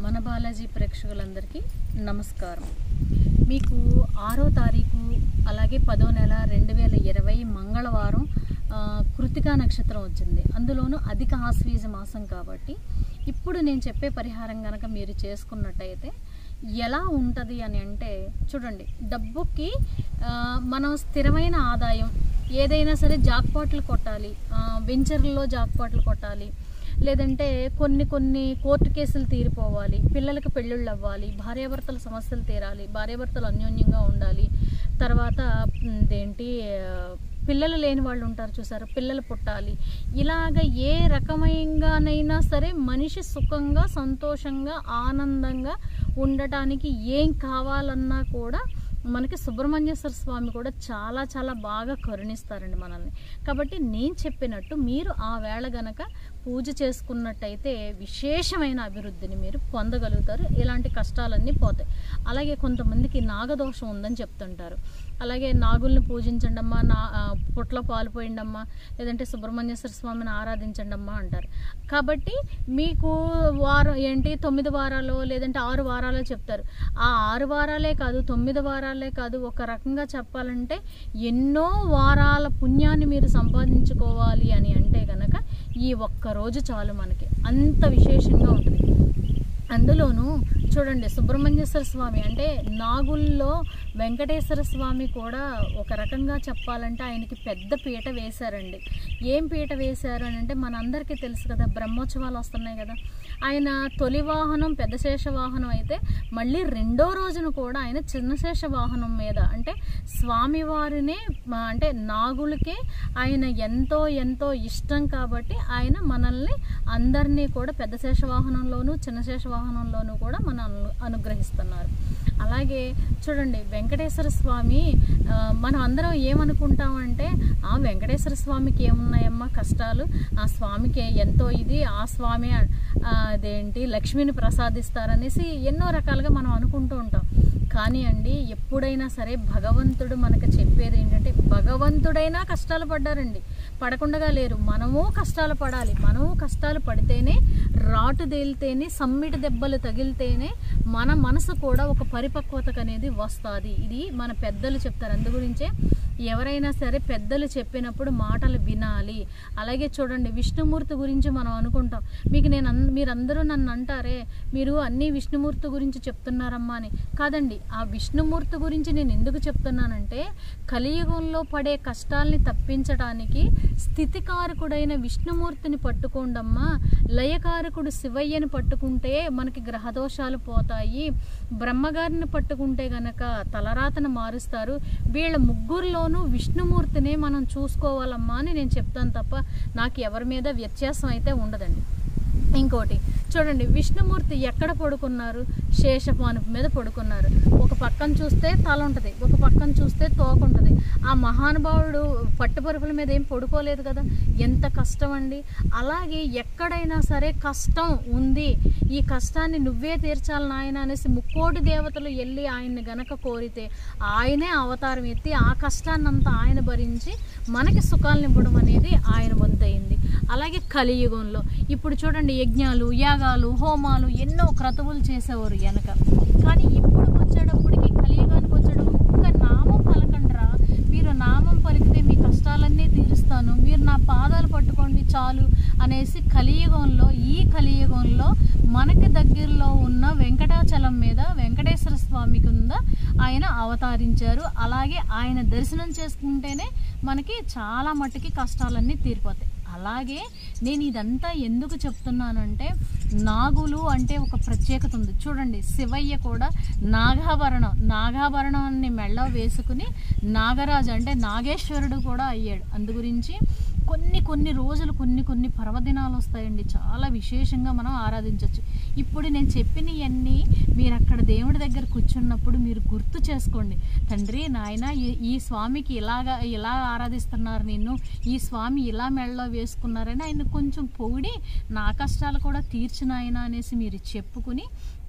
మన బాలాజీ ప్రేక్షకులందరికీ నమస్కారం మీకు ఆరో తారీఖు అలాగే పదో నెల రెండు వేల ఇరవై మంగళవారం ఆ, కృతికా నక్షత్రం వచ్చింది అందులోనూ అధిక ఆశ్వీజ మాసం కాబట్టి ఇప్పుడు నేను చెప్పే పరిహారం కనుక మీరు చేసుకున్నట్టయితే ఎలా ఉంటుంది అని అంటే చూడండి డబ్బుకి ఆ, మనం స్థిరమైన ఆదాయం ఏదైనా సరే జాక్పాట్లు కొట్టాలి ఆ, వెంచర్లలో జాక్పాట్లు కొట్టాలి లేదంటే కొన్ని కొన్ని కోర్టు కేసులు తీరిపోవాలి పిల్లలకు పెళ్ళిళ్ళు అవ్వాలి భార్యాభర్తల సమస్యలు తీరాలి భార్యాభర్తలు అన్యోన్యంగా ఉండాలి తర్వాత మ్, ఇదేంటి ఆ, పిల్లలు లేని వాళ్ళు ఉంటారు చూసారు పిల్లలు పుట్టాలి ఇలాగ ఏ రకమైనగానైనా సరే మనిషి సుఖంగా సంతోషంగా ఆనందంగా ఉండటానికి ఏం కావాలన్నా కూడా మనకి సుబ్రహ్మణ్యేశ్వర స్వామి కూడా చాలా చాలా బాగా కరుణిస్తారండి మనల్ని కాబట్టి నేను చెప్పినట్టు మీరు ఆ వేళ గనక పూజ చేసుకున్నట్టయితే విశేషమైన అభివృద్ధిని మీరు పొందగలుగుతారు ఇలాంటి కష్టాలన్నీ పోతాయి అలాగే కొంతమందికి నాగదోషం ఉందని చెప్తుంటారు అలాగే నాగుల్ని పూజించండి అమ్మా నా ఆ, పుట్ల పాలు పోయిండమ్మా లేదంటే సుబ్రహ్మణ్యేశ్వర స్వామిని ఆరాధించండి అమ్మా అంటారు కాబట్టి మీకు వారం ఏంటి తొమ్మిది వారాలు లేదంటే ఆరు వారాలు చెప్తారు ఆ ఆరు వారాలే కాదు తొమ్మిది వారాలే కాదు ఒక రకంగా చెప్పాలంటే ఎన్నో వారాల పుణ్యాన్ని మీరు సంపాదించుకోవాలి అని అంటే గనక ఈ ఒక్క రోజు చాలు మనకి అంత విశేషంగా ఉంటుంది అందులోనూ చూడండి సుబ్రహ్మణ్యేశ్వర స్వామి అంటే నాగుల్లో వెంకటేశ్వర స్వామి కూడా ఒక రకంగా చెప్పాలంటే ఆయనకి పెద్ద పీట వేశారండి ఏం పీట వేశారు అని అంటే మనందరికీ తెలుసు కదా బ్రహ్మోత్సవాలు వస్తున్నాయి కదా ఆయన తొలి వాహనం పెద్ద శేష వాహనం అయితే మళ్ళీ రెండో రోజున కూడా ఆయన చిన్న శేష వాహనం మీద అంటే స్వామివారినే మ- అంటే నాగులకే ఆయన ఎంతో ఎంతో ఇష్టం కాబట్టి ఆయన మనల్ని అందరినీ కూడా పెద్ద శేష వాహనంలోను చిన్న శేష వాహనంలోనూ కూడా మన అను అనుగ్రహిస్తున్నారు అలాగే చూడండి వెంకటేశ్వర స్వామి ఆ, మనం అందరం ఏమనుకుంటామంటే ఆ వెంకటేశ్వర స్వామికి ఏమున్నాయమ్మా కష్టాలు ఆ స్వామికి ఎంతో ఇది ఆ స్వామి ఆ, అదేంటి లక్ష్మిని ప్రసాదిస్తారనేసి ఎన్నో రకాలుగా మనం అనుకుంటూ ఉంటాం కానీ అండి ఎప్పుడైనా సరే భగవంతుడు మనకు చెప్పేది ఏంటంటే భగవంతుడైనా కష్టాలు పడ్డారండి పడకుండా లేరు మనము కష్టాలు పడాలి మనము కష్టాలు పడితేనే రాటు తేలితేనే సమ్మిటి దెబ్బలు తగిలితేనే మన మనసు కూడా ఒక పరిపక్వతకు అనేది వస్తుంది ఇది మన పెద్దలు చెప్తారు అందు గురించే ఎవరైనా సరే పెద్దలు చెప్పినప్పుడు మాటలు వినాలి అలాగే చూడండి విష్ణుమూర్తి గురించి మనం అనుకుంటాం మీకు నేను అన్- మీరందరూ నన్ను అంటారే మీరు అన్ని విష్ణుమూర్తి గురించి చెప్తున్నారమ్మా అని కాదండి ఆ విష్ణుమూర్తి గురించి నేను ఎందుకు చెప్తున్నానంటే కలియుగంలో పడే కష్టాల్ని తప్పించడానికి స్థితికారకుడైన విష్ణుమూర్తిని పట్టుకోండమ్మా లయకారకుడు శివయ్యని పట్టుకుంటే మనకి గ్రహదోషాలు పోతాయి బ్రహ్మగారిని పట్టుకుంటే గనక తలరాతను మారుస్తారు వీళ్ళ ముగ్గురులోనూ విష్ణుమూర్తినే మనం చూసుకోవాలమ్మా అని నేను చెప్తాను తప్ప నాకు ఎవరి మీద వ్యత్యాసం అయితే ఉండదండి ఇంకోటి చూడండి విష్ణుమూర్తి ఎక్కడ పడుకున్నారు శేషపానుపు మీద పడుకున్నారు ఒక పక్కన చూస్తే తల ఉంటుంది ఒక పక్కన చూస్తే తోక ఉంటుంది ఆ మహానుభావుడు పట్టుపరుపుల మీద ఏం పడుకోలేదు కదా ఎంత కష్టం అండి అలాగే ఎక్కడైనా సరే కష్టం ఉంది ఈ కష్టాన్ని నువ్వే తీర్చాలి నాయన అనేసి ముక్కోటి దేవతలు వెళ్ళి ఆయన్ని గనక కోరితే ఆయనే అవతారం ఎత్తి ఆ కష్టాన్నంతా ఆయన భరించి మనకి సుఖాలను ఇవ్వడం అనేది ఆయన వంతయింది అలాగే కలియుగంలో ఇప్పుడు చూడండి యజ్ఞాలు యాగాలు హోమాలు ఎన్నో క్రతువులు చేసేవారు వెనక కానీ ఇప్పుడు వచ్చేటప్పటికి కలియుగానికి వచ్చేటప్పుడు ఒక్క నామం పలకండ్రా మీరు నామం పలికితే మీ కష్టాలన్నీ తీరుస్తాను మీరు నా పాదాలు పట్టుకోండి చాలు అనేసి కలియుగంలో ఈ కలియుగంలో మనకి దగ్గరలో ఉన్న వెంకటాచలం మీద వెంకటేశ్వర స్వామి కింద ఆయన అవతరించారు అలాగే ఆయన దర్శనం చేసుకుంటేనే మనకి చాలా మట్టుకి కష్టాలన్నీ తీరిపోతాయి అలాగే నేను ఇదంతా ఎందుకు చెప్తున్నానంటే నాగులు అంటే ఒక ప్రత్యేకత ఉంది చూడండి శివయ్య కూడా నాగాభరణం నాగాభరణాన్ని మెళ్ళ వేసుకుని నాగరాజు అంటే నాగేశ్వరుడు కూడా అయ్యాడు అందు గురించి కొన్ని కొన్ని రోజులు కొన్ని కొన్ని పర్వదినాలు వస్తాయండి చాలా విశేషంగా మనం ఆరాధించవచ్చు ఇప్పుడు నేను చెప్పినవన్నీ మీరు అక్కడ దేవుడి దగ్గర కూర్చున్నప్పుడు మీరు గుర్తు చేసుకోండి తండ్రి నాయన ఈ- ఈ స్వామికి ఇలాగా ఇలా ఆరాధిస్తున్నారు నిన్ను ఈ స్వామి ఇలా మెళ్ళలో వేసుకున్నారని ఆయన కొంచెం పొగిడి నా కష్టాలు కూడా తీర్చిన ఆయన అనేసి మీరు చెప్పుకుని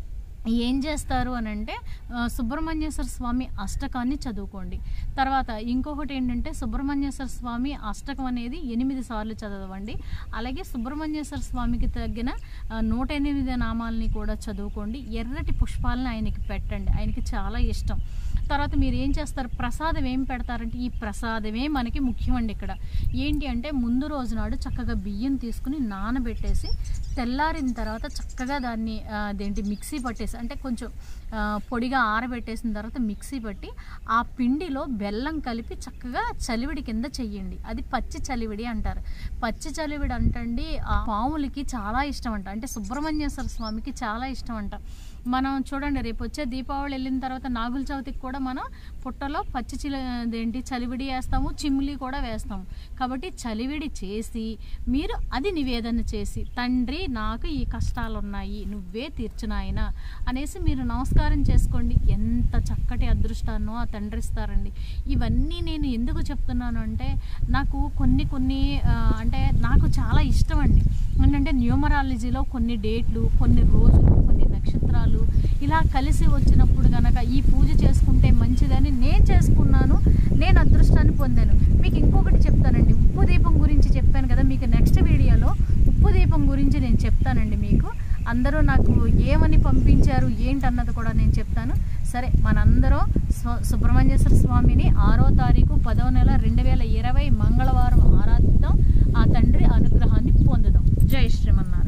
ఏం చేస్తారు అని అంటే ఆ, సుబ్రహ్మణ్యేశ్వర స్వామి అష్టకాన్ని చదువుకోండి తర్వాత ఇంకొకటి ఏంటంటే సుబ్రహ్మణ్యేశ్వర స్వామి అష్టకం అనేది ఎనిమిది సార్లు చదవండి అలాగే సుబ్రహ్మణ్యేశ్వర స్వామికి తగ్గిన ఆ, నూట ఎనిమిది నామాలని కూడా చదువుకోండి ఎర్రటి పుష్పాలను ఆయనకి పెట్టండి ఆయనకి చాలా ఇష్టం తర్వాత మీరు ఏం చేస్తారు ప్రసాదం ఏం పెడతారంటే ఈ ప్రసాదమే మనకి ముఖ్యమండి ఇక్కడ ఏంటి అంటే ముందు రోజు నాడు చక్కగా బియ్యం తీసుకుని నానబెట్టేసి తెల్లారిన తర్వాత చక్కగా దాన్ని ఆ, అదేంటి మిక్సీ పట్టేసి అంటే కొంచెం ఆ, పొడిగా ఆరబెట్టేసిన తర్వాత మిక్సీ పట్టి ఆ పిండిలో బెల్లం కలిపి చక్కగా చలివిడి కింద చెయ్యండి అది పచ్చి చలివిడి అంటారు పచ్చి చలివిడి అంటండి ఆ పాములకి చాలా ఇష్టం అంట అంటే సుబ్రహ్మణ్యేశ్వర స్వామికి చాలా ఇష్టం అంట మనం చూడండి రేపు వచ్చే దీపావళి వెళ్ళిన తర్వాత నాగుల చవితికి కూడా మనం పుట్టలో పచ్చి చిలి అదేంటి చలివిడి వేస్తాము చిమ్మిలి కూడా వేస్తాము కాబట్టి చలివిడి చేసి మీరు అది నివేదన చేసి తండ్రి నాకు ఈ కష్టాలు ఉన్నాయి నువ్వే తీర్చునాయన అనేసి మీరు నమస్కారం చేసుకోండి ఎంత చక్కటి అదృష్టాన్నో ఆ తండ్రి ఇస్తారండి ఇవన్నీ నేను ఎందుకు చెప్తున్నాను అంటే నాకు కొన్ని కొన్ని ఆ, అంటే నాకు చాలా ఇష్టం అండి ఏంటంటే న్యూమరాలజీలో కొన్ని డేట్లు కొన్ని రోజులు కొన్ని నక్షత్రాలు ఇలా కలిసి వచ్చినప్పుడు గనక ఈ పూజ చేసుకుంటే మంచిదని నేను చేసుకున్నాను నేను అదృష్టాన్ని పొందాను మీకు ఇంకొకటి చెప్తానండి ఉప్పు దీపం గురించి చెప్పాను కదా మీకు నెక్స్ట్ వీడియోలో ఉప్పు దీపం గురించి నేను చెప్తానండి మీకు అందరూ నాకు ఏమని పంపించారు ఏంటన్నది కూడా నేను చెప్తాను సరే మనందరం స్వ సుబ్రహ్మణ్యేశ్వర స్వామిని ఆరో తారీఖు పదో నెల రెండు వేల ఇరవై మంగళవారం ఆరాధిద్దాం ఆ తండ్రి అనుగ్రహాన్ని పొందుదాం జై శ్రీమన్నారాయణ